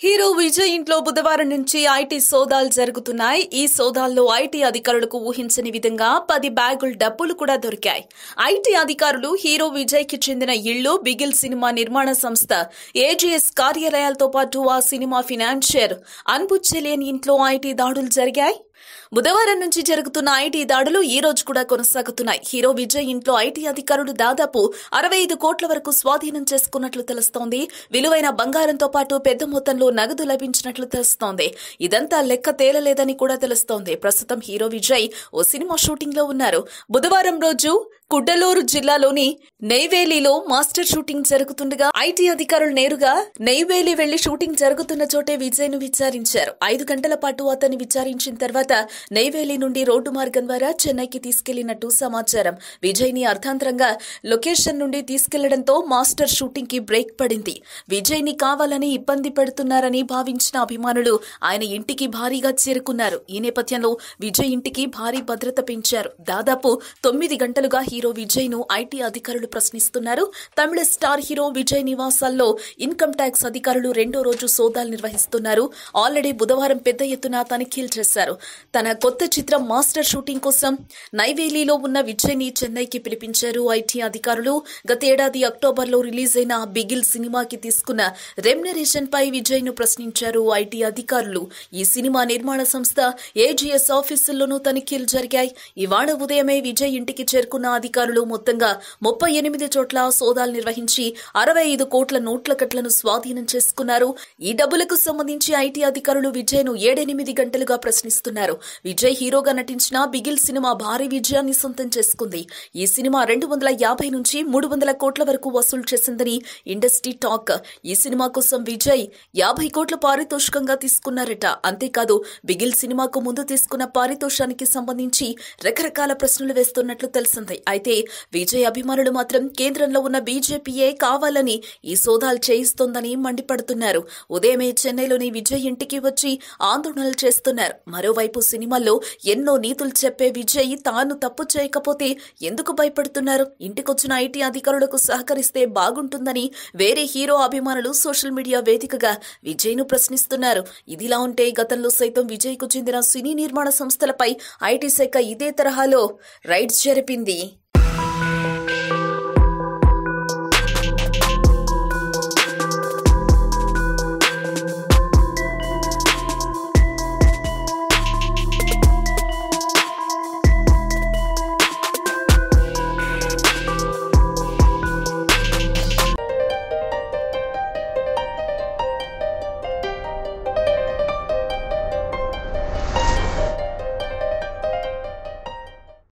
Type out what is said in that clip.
hero Vijay ఇంట్లో బుధవారం నుంచి ఐటీ సోదాలు జరుగుతున్నాయి ఈ సోదాల్లో ఐటీ అధికారులకు ఊహించని విధంగా పది బ్యాగుల డబ్బులు కూడా దొరికాయి ఐటీ అధికారులు హీరో విజయ్ కి చెందిన ఇళ్లు బిగిల్ సినిమా నిర్మాణ సంస్థ ఏజీఎస్ కార్యాలయాలతో పాటు ఆ సినిమా ఫినాన్షియర్ అన్బుచ్చెలేని ఇంట్లో ఐటీ దాడులు జరిగాయి బుధవారం నుంచి జరుగుతున్న ఐటీ దాడులు ఈ రోజు కూడా కొనసాగుతున్నాయి హీరో విజయ్ ఇంట్లో ఐటీ అధికారులు దాదాపు అరవై ఐదు కోట్ల వరకు స్వాధీనం చేసుకున్నట్లు తెలుస్తోంది విలువైన బంగారంతో పాటు పెద్ద మొత్తంలో నగదు లభించినట్లు తెలుస్తోంది ఇదంతా లెక్క తేలలేదని కూడా తెలుస్తోంది ప్రస్తుతం హీరో విజయ్ ఓ సినిమా షూటింగ్ లో ఉన్నారు బుధవారం రోజు కుడ్డలూరు జిల్లాలోని నెయ్వేలిలో మాస్టర్ షూటింగ్ జరుగుతుండగా ఐటీ అధికారులు నేరుగా నెయ్వేలి వెళ్లి షూటింగ్ జరుగుతున్న చోటే విజయ్ ను విచారించారు ఐదు గంటల పాటు అతన్ని విచారించిన తర్వాత నెయ్వేలి నుండి రోడ్డు మార్గం ద్వారా చెన్నైకి తీసుకెళ్లినట్టు సమాచారం విజయ్ ని అర్థాంతరంగా లొకేషన్ నుండి తీసుకెళ్లడంతో మాస్టర్ షూటింగ్ కి బ్రేక్ పడింది విజయ్ ని కావాలని ఇబ్బంది పెడుతున్నారని భావించిన అభిమానులు ఆయన ఇంటికి భారీగా చేరుకున్నారు ఈ నేపథ్యంలో విజయ్ ఇంటికి భారీ భద్రత పెంచారు దాదాపు తొమ్మిది గంటలుగా హీరో విజయ్ ను ఐటీ అధికారులు ప్రశ్నిస్తున్నారు తమిళ స్టార్ హీరో విజయ్ నివాసాల్లో ఇన్కమ్ ట్యాక్స్ అధికారులు రెండో రోజు సోదాలు నిర్వహిస్తున్నారు ఆల్రెడీ బుధవారం పెద్ద ఎత్తున తనిఖీలు చేశారు తన కొత్త చిత్రం మాస్టర్ షూటింగ్ కోసం నైవేలీలో ఉన్న విజయ్ ని చెన్నైకి పిలిపించారు ఐటీ అధికారులు గతేడాది అక్టోబర్లో రిలీజ్ అయిన బిగిల్ సినిమాకి తీసుకున్న రెమ్యునరేషన్ పై విజయ్ ను ప్రశ్నించారు ఐటీ అధికారులు ఈ సినిమా నిర్మాణ సంస్థ ఏజీఎస్ ఆఫీసుల్లోనూ తనిఖీలు జరిగాయి ఇవాళ ఉదయమే విజయ్ ఇంటికి చేరుకున్న అధికారులు మొత్తంగా ముప్పై ఎనిమిది చోట్ల సోదాలు నిర్వహించి అరవై ఐదు కోట్ల నోట్ల కట్లను స్వాధీనం చేసుకున్నారు ఈ డబ్బులకు సంబంధించి ఐటీ అధికారులు విజయ్ ను ఏడెనిమిది గంటలుగా ప్రశ్నిస్తున్నారు విజయ్ హీరోగా నటించిన బిగిల్ సినిమా భారీ విజయాన్ని సొంతం చేసుకుంది ఈ సినిమా రెండు వందల యాభై నుంచి మూడు వందల కోట్ల వరకు వసూలు చేసిందని ఇండస్ట్రీ టాక్ ఈ సినిమా కోసం విజయ్ యాభై కోట్ల పారితోషికంగా తీసుకున్నారట అంతేకాదు బిగిల్ సినిమాకు ముందు తీసుకున్న పారితోషానికి సంబంధించి రకరకాల ప్రశ్నలు వేస్తున్నట్లు తెలిసింది అయితే విజయ్ అభిమానులు మాత్రం కేంద్రంలో ఉన్న బీజేపీయే కావాలని ఈ సోదాలు చేయిస్తోందని మండిపడుతున్నారు ఉదయమే చెన్నైలోని విజయ్ ఇంటికి వచ్చి ఆందోళనలు చేస్తున్నారు మరోవైపు సినిమాల్లో ఎన్నో నీతులు చెప్పే విజయ్ తాను తప్పు చేయకపోతే ఎందుకు భయపడుతున్నారు ఇంటికొచ్చిన ఐటీ అధికారులకు సహకరిస్తే బాగుంటుందని వేరే హీరో అభిమానులు సోషల్ మీడియా వేదికగా విజయ్ ను ప్రశ్నిస్తున్నారు ఇదిలా ఉంటే గతంలో సైతం విజయ్ కు చెందిన సినీ నిర్మాణ సంస్థలపై ఐటీ శాఖ ఇదే తరహాలో రైడ్స్ జరిపింది